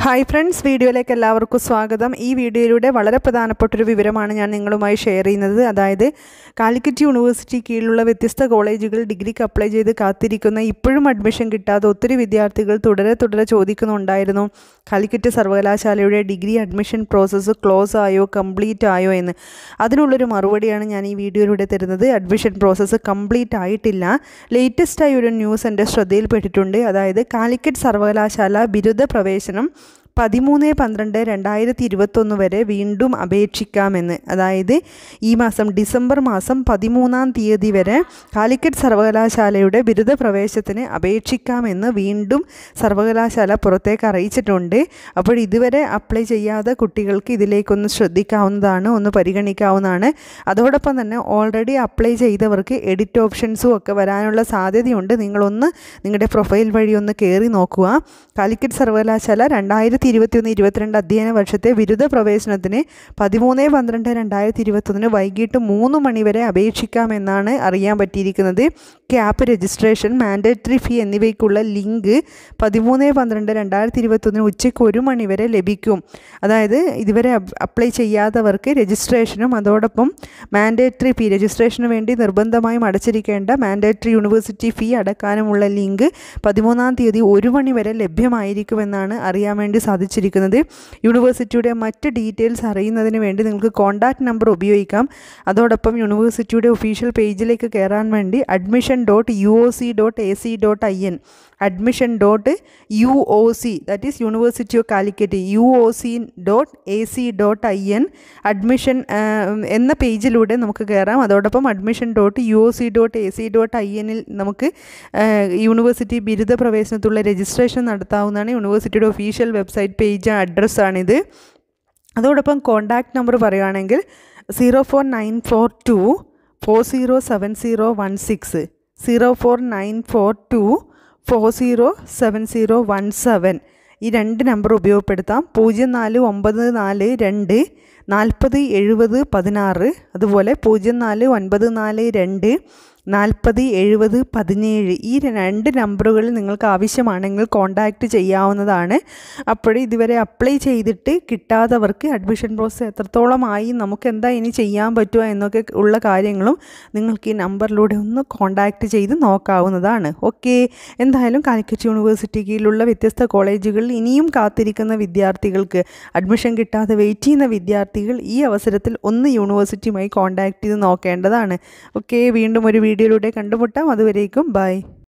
hi friends വീഡിയോയിലേക്ക് എല്ലാവർക്കും സ്വാഗതം ഈ വീഡിയോയിലൂടെ വളരെ പ്രധാനപ്പെട്ടൊരു വിവരമാണ് ഞാൻ നിങ്ങളുമായി ഷെയർ ചെയ്യുന്നത് അതായത് കാലിക്കറ്റ് യൂണിവേഴ്സിറ്റി കീഴിലുള്ള വ്യത്യസ്ത കോളേജുകൾ ഡിഗ്രിക്ക് അപ്ലൈ ചെയ്ത് കാത്തിരിക്കുന്ന ഇപ്പോഴും അഡ്മിഷൻ കിട്ടാതെ ഒത്തിരി വിദ്യാർത്ഥികൾ തുടരെ തുടരെ ചോദിക്കുന്നുണ്ടായിരുന്നു കാലിക്കറ്റ് സർവകലാശാലയുടെ ഡിഗ്രി അഡ്മിഷൻ പ്രോസസ്സ് ക്ലോസ് ആയോ കംപ്ലീറ്റ് ആയോ എന്ന് അതിനുള്ളൊരു മറുപടിയാണ് ഞാൻ ഈ വീഡിയോയിലൂടെ തരുന്നത് അഡ്മിഷൻ പ്രോസസ്സ് കംപ്ലീറ്റ് ആയിട്ടില്ല ലേറ്റസ്റ്റായി ഒരു ന്യൂസ് എൻ്റെ ശ്രദ്ധയിൽപ്പെട്ടിട്ടുണ്ട് അതായത് കാലിക്കറ്റ് സർവകലാശാല ബിരുദ പ്രവേശനം പതിമൂന്ന് പന്ത്രണ്ട് രണ്ടായിരത്തി ഇരുപത്തൊന്ന് വരെ വീണ്ടും അപേക്ഷിക്കാമെന്ന് അതായത് ഈ മാസം ഡിസംബർ മാസം പതിമൂന്നാം തീയതി വരെ കാലിക്കറ്റ് സർവകലാശാലയുടെ ബിരുദ പ്രവേശത്തിന് അപേക്ഷിക്കാമെന്ന് വീണ്ടും സർവകലാശാല പുറത്തേക്ക് അറിയിച്ചിട്ടുണ്ട് അപ്പോൾ ഇതുവരെ അപ്ലൈ ചെയ്യാത്ത കുട്ടികൾക്ക് ഇതിലേക്കൊന്ന് ശ്രദ്ധിക്കാവുന്നതാണ് ഒന്ന് പരിഗണിക്കാവുന്നതാണ് അതോടൊപ്പം തന്നെ ഓൾറെഡി അപ്ലൈ ചെയ്തവർക്ക് എഡിറ്റ് ഓപ്ഷൻസും ഒക്കെ വരാനുള്ള സാധ്യതയുണ്ട് നിങ്ങളൊന്ന് നിങ്ങളുടെ പ്രൊഫൈൽ വഴി ഒന്ന് കയറി നോക്കുക കാലിക്കറ്റ് സർവകലാശാല രണ്ടായിരത്തി ഇരുപത്തിയൊന്ന് ഇരുപത്തിരണ്ട് അധ്യയന വർഷത്തെ ബിരുദ പ്രവേശനത്തിന് പതിമൂന്ന് പന്ത്രണ്ട് രണ്ടായിരത്തി ഇരുപത്തൊന്നിന് വൈകിട്ട് മൂന്ന് മണിവരെ അപേക്ഷിക്കാമെന്നാണ് അറിയാൻ പറ്റിയിരിക്കുന്നത് ക്യാപ്പ് രജിസ്ട്രേഷൻ മാൻഡേറ്ററി ഫീ എന്നിവയ്ക്കുള്ള ലിങ്ക് പതിമൂന്ന് പന്ത്രണ്ട് രണ്ടായിരത്തി ഇരുപത്തൊന്നിന് ഉച്ചയ്ക്ക് ഒരു മണിവരെ ലഭിക്കും അതായത് ഇതുവരെ അപ്ലൈ ചെയ്യാത്തവർക്ക് രജിസ്ട്രേഷനും അതോടൊപ്പം മാൻഡേറ്ററി ഫീ രജിസ്ട്രേഷന് വേണ്ടി നിർബന്ധമായും അടച്ചിരിക്കേണ്ട മാൻഡേറ്ററി യൂണിവേഴ്സിറ്റി ഫീ അടക്കാനുമുള്ള ലിങ്ക് പതിമൂന്നാം തീയതി ഒരു മണി വരെ ലഭ്യമായിരിക്കുമെന്നാണ് അറിയാൻ വേണ്ടി സാധിച്ചിരിക്കുന്നത് യൂണിവേഴ്സിറ്റിയുടെ മറ്റ് ഡീറ്റെയിൽസ് അറിയുന്നതിന് വേണ്ടി നിങ്ങൾക്ക് കോൺടാക്റ്റ് നമ്പർ ഉപയോഗിക്കാം അതോടൊപ്പം യൂണിവേഴ്സിറ്റിയുടെ ഒഫീഷ്യൽ പേജിലേക്ക് കയറാൻ വേണ്ടി admission dot U O C dot A C dot I N admission dot U O C that is university of Calicut U O C dot A C dot I N admission എന്ന പേജിലൂടെ നമുക്ക് കയറാം അതോടൊപ്പം admission dot U O C dot A C dot I എന്നിൽ നമുക്ക് university ബിരുദ പ്രവേശനത്തിലുള്ള registration നടത്താവുന്നതാണ് യൂണിവേഴ്സിറ്റിയുടെ ഒഫീഷ്യൽ വെബ്സൈറ്റ് പേജ് അഡ്രസ്സാണിത് അതോടൊപ്പം കോൺടാക്റ്റ് നമ്പർ പറയുകയാണെങ്കിൽ zero four nine four two four zero seven zero one six zero four nine four two four zero seven zero one seven ഈ രണ്ട് നമ്പർ ഉപയോഗപ്പെടുത്താം പൂജ്യം നാല് ഒമ്പത് നാല് രണ്ട് നാൽപ്പത് എഴുപത് പതിനാറ് അതുപോലെ പൂജ്യം നാല് ഒൻപത് നാല് രണ്ട് നാൽപ്പത് എഴുപത് പതിനേഴ് ഈ രണ്ട് നമ്പറുകളിൽ നിങ്ങൾക്ക് ആവശ്യമാണെങ്കിൽ കോൺടാക്റ്റ് ചെയ്യാവുന്നതാണ് അപ്പോൾ ഇതുവരെ അപ്ലൈ ചെയ്തിട്ട് കിട്ടാത്തവർക്ക് അഡ്മിഷൻ പ്രോസസ്സ് എത്രത്തോളമായി നമുക്ക് എന്താ ഇനി ചെയ്യാൻ പറ്റുക എന്നൊക്കെ ഉള്ള കാര്യങ്ങളും നിങ്ങൾക്ക് ഈ നമ്പറിലൂടെ ഒന്ന് കോൺടാക്റ്റ് ചെയ്ത് നോക്കാവുന്നതാണ് ഓക്കെ എന്തായാലും കാലിക്കറ്റ് യൂണിവേഴ്സിറ്റി കീഴിലുള്ള വ്യത്യസ്ത കോളേജുകളിൽ ഇനിയും കാത്തിരിക്കുന്ന വിദ്യാർത്ഥികൾക്ക് അഡ്മിഷൻ കിട്ടാതെ വെയിറ്റ് ചെയ്യുന്ന വിദ്യാർത്ഥികൾ ഈ അവസരത്തിൽ ഒന്ന് യൂണിവേഴ്സിറ്റിയുമായി കോൺടാക്റ്റ് ചെയ്ത് നോക്കേണ്ടതാണ് ഓക്കെ വീണ്ടും ഒരു വീഡിയോയിലൂടെ കണ്ടുമുട്ടാം അതുവരേക്കും ബൈ